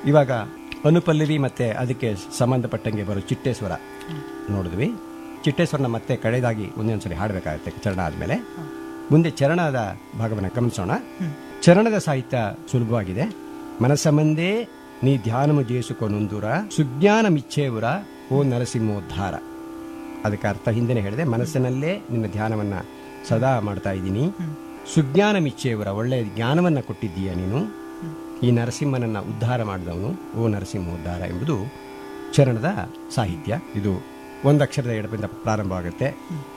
ಇವಾಗ ಅನುಪಲ್ಲವಿ ಮತ್ತೆ ಅದಕ್ಕೆ ಸಂಬಂಧಪಟ್ಟಂಗೆ ಬರೋ ಚಿಟ್ಟೆ ಸ್ವರ ನೋಡಿದ್ವಿ ಚಿಟ್ಟೆ ಸ್ವರನ ಮತ್ತೆ ಕಡೆದಾಗಿ ಒಂದೊಂದ್ಸರಿ ಹಾಡಬೇಕಾಗುತ್ತೆ ಚರಣ ಆದಮೇಲೆ ಮುಂದೆ ಚರಣದ ಭಾಗವನ್ನು ಗಮನಿಸೋಣ ಚರಣದ ಸಾಹಿತ್ಯ ಸುಲಭವಾಗಿದೆ ಮನಸ್ಸ ಮಂದೇ ನೀ ಧ್ಯಾನಮ ಜೇಸುಕೊನೊಂದೂರ ಸುಜ್ಞಾನ ಮಿಚ್ಛೇವುರ ಓ ನರಸಿಂಹೋದ್ಧಾರ ಅದಕ್ಕೆ ಅರ್ಥ ಹಿಂದೆನೆ ಹೇಳಿದೆ ಮನಸ್ಸಿನಲ್ಲೇ ನಿನ್ನ ಧ್ಯಾನವನ್ನ ಸದಾ ಮಾಡ್ತಾ ಇದ್ದೀನಿ ಸುಜ್ಞಾನ ಮಿಚ್ಚೆಯವರ ಒಳ್ಳೆಯ ಜ್ಞಾನವನ್ನ ಕೊಟ್ಟಿದ್ದೀಯ ನೀನು ಈ ನರಸಿಂಹನನ್ನ ಉದ್ಧಾರ ಮಾಡಿದವನು ಓ ನರಸಿಂಹ ಉದ್ಧಾರ ಎಂಬುದು ಚರಣದ ಸಾಹಿತ್ಯ ಇದು ಒಂದಕ್ಷರದ ಎಡಪಿಂದ ಪ್ರಾರಂಭವಾಗುತ್ತೆ